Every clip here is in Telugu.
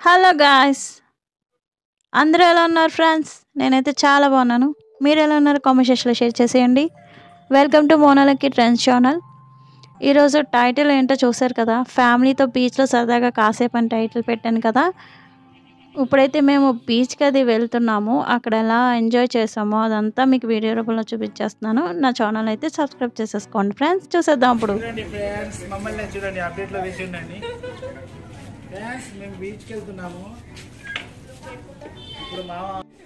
హలో గాయ్స్ అందరూ ఎలా ఉన్నారు ఫ్రెండ్స్ నేనైతే చాలా బాగున్నాను మీరు ఎలా ఉన్నారు కామెంట్ సెక్షన్లో షేర్ చేసేయండి వెల్కమ్ టు మోనాలకి ట్రెండ్స్ ఛానల్ ఈరోజు టైటిల్ ఏంటో చూసారు కదా ఫ్యామిలీతో బీచ్లో సరదాగా కాసేపు అని టైటిల్ పెట్టాను కదా ఇప్పుడైతే మేము బీచ్కి అది వెళ్తున్నాము అక్కడ ఎలా ఎంజాయ్ చేసామో అదంతా మీకు వీడియో రూపంలో చూపించేస్తున్నాను నా ఛానల్ అయితే సబ్స్క్రైబ్ చేసేసుకోండి ఫ్రెండ్స్ చూసేద్దాం ఇప్పుడు చూడండి ఫ్రెండ్స్ మమ్మల్ని చూడండి అప్డేట్ లో వేసి ఉండండి ఫ్రెండ్స్ మేము బీచ్ కి వెళ్తున్నాము ఇప్పుడు మా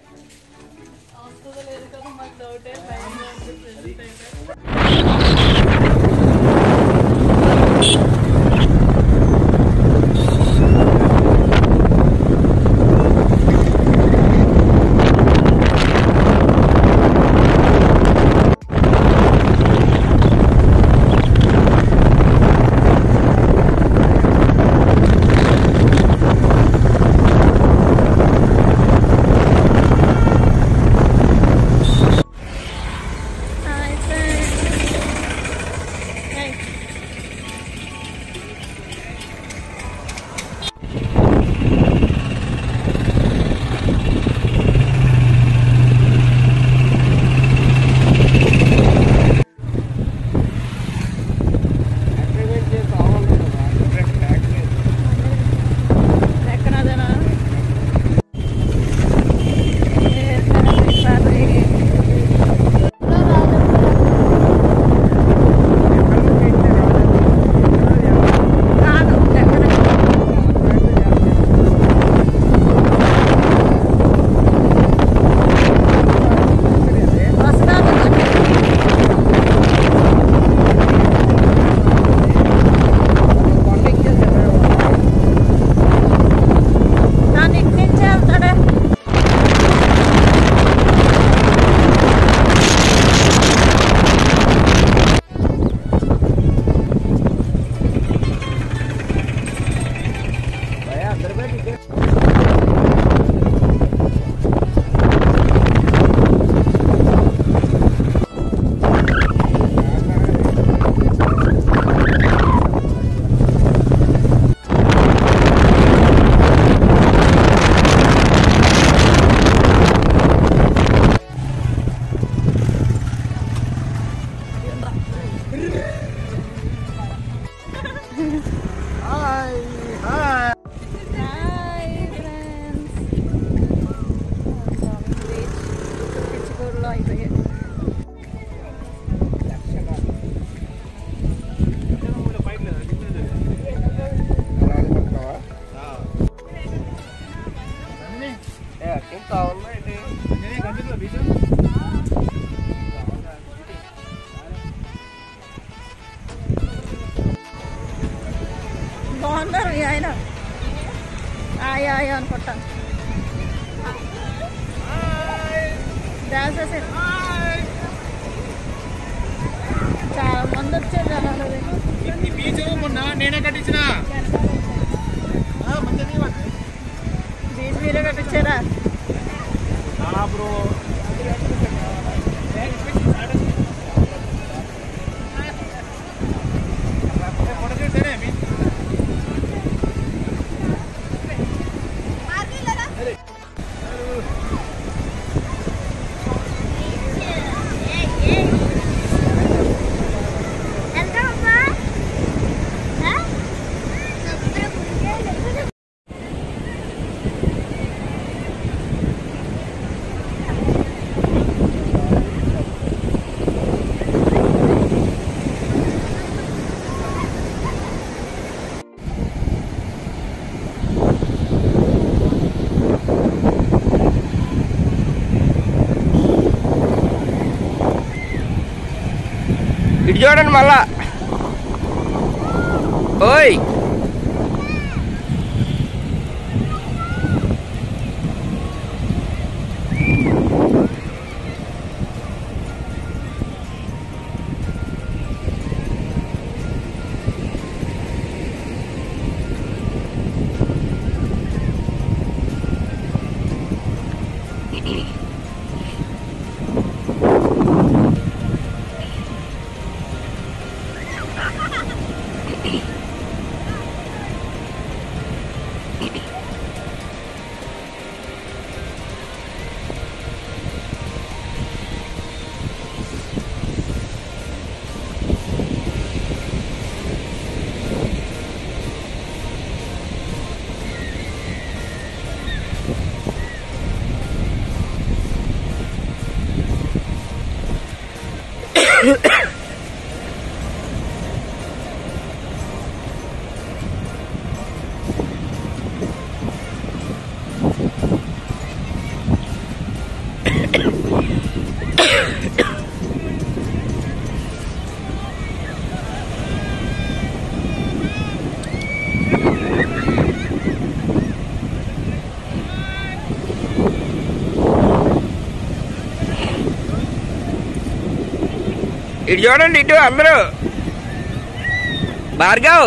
హాయ్ హాయ్ హాయ్ ఫ్రెండ్స్ పిచ్చికూరులో అయిపోయాయి బాగున్నారు మీ ఆయన ఆయ్ ఆయ్ అనుకుంటా డాన్స్ చేసారు చాలా మంది వచ్చారు జనాలు ఈ బీచ్ మొన్న నేనే కట్టించిన బీచ్ మీరే కట్టించారా బ్రో ఇటు చూడండి మళ్ళా ఓయ్ ఇటు చూడండి ఇటు అందరూ భార్గవ్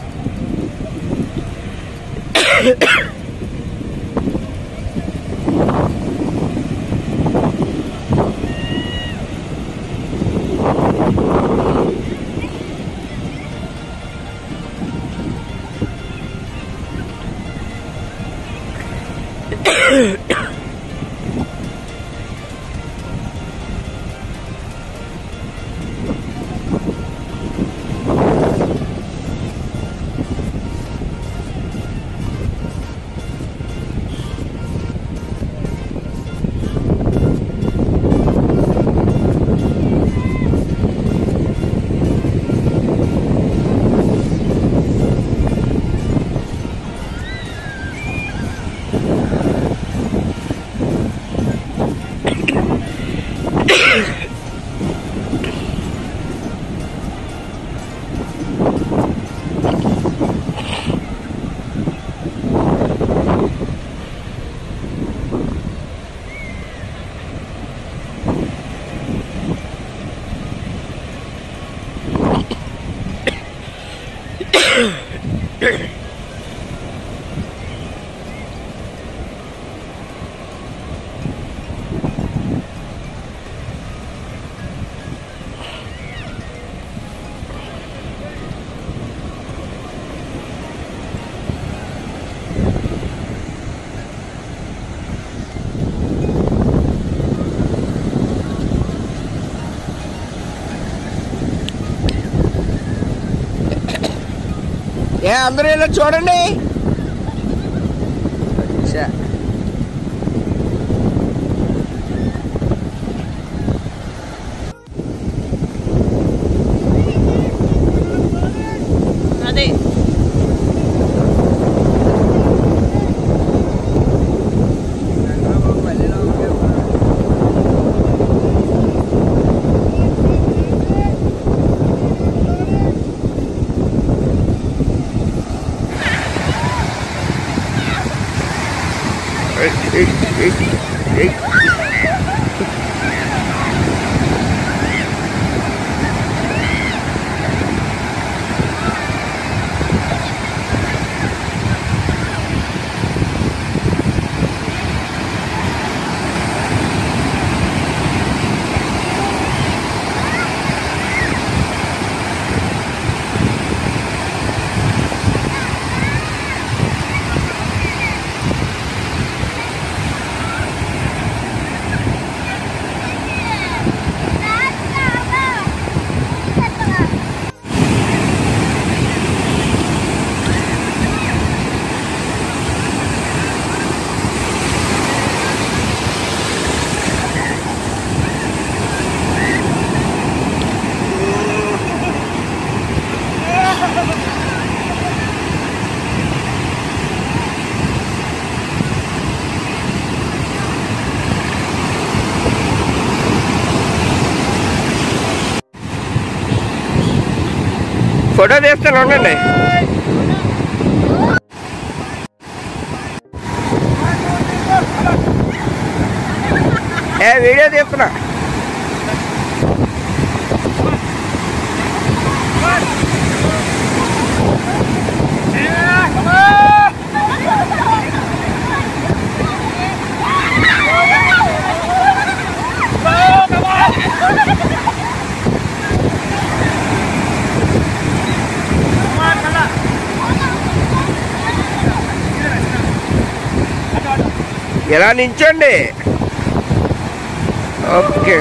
ఏ అందరూ ఇలా చూడండి అచ్చా. అదే ఏయ్, ఏయ్, ఏయ్, ఏయ్. ఫోటో తీస్తాను ఉండండి ఏ వీడియో తీస్తున్నా ఎలా నించోండి ఓకే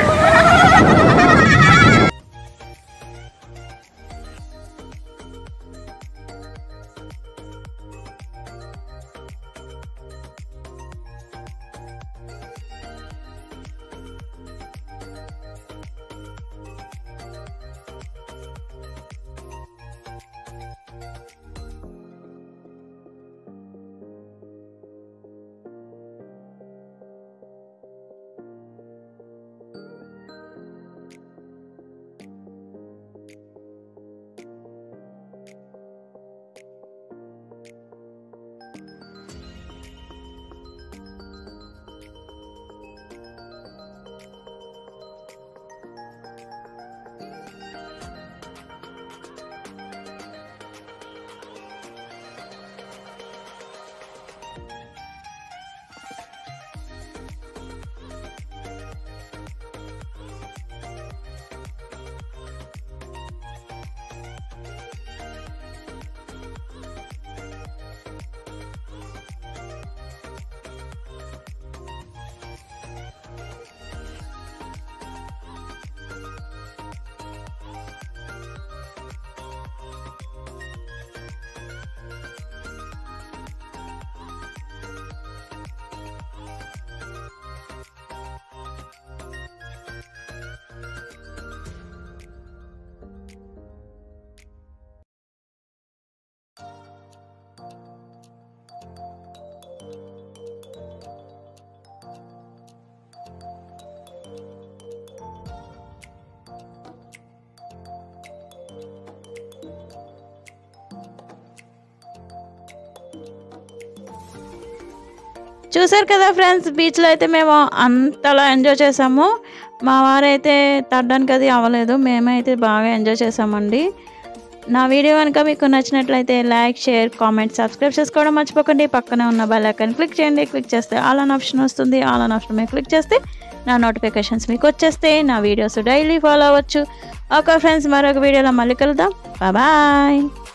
చూసారు కదా ఫ్రెండ్స్ బీచ్లో అయితే మేము అంతలా ఎంజాయ్ చేసాము మా వారైతే తడ్డానికి అది అవ్వలేదు మేమైతే బాగా ఎంజాయ్ చేసామండి నా వీడియో కనుక మీకు నచ్చినట్లయితే లైక్ షేర్ కామెంట్ సబ్స్క్రైబ్ చేసుకోవడం మర్చిపోకండి పక్కనే ఉన్న బెల్ ఐకాన్ క్లిక్ చేయండి క్లిక్ చేస్తే ఆల్ అన్ ఆప్షన్ వస్తుంది ఆల్ అన్ ఆప్షన్ మీద క్లిక్ చేస్తే నా నోటిఫికేషన్స్ మీకు వచ్చేస్తే నా వీడియోస్ డైలీ ఫాలో అవ్వచ్చు ఓకే ఫ్రెండ్స్ మరొక వీడియోలో మళ్ళీ కలుద్దాం బాయ్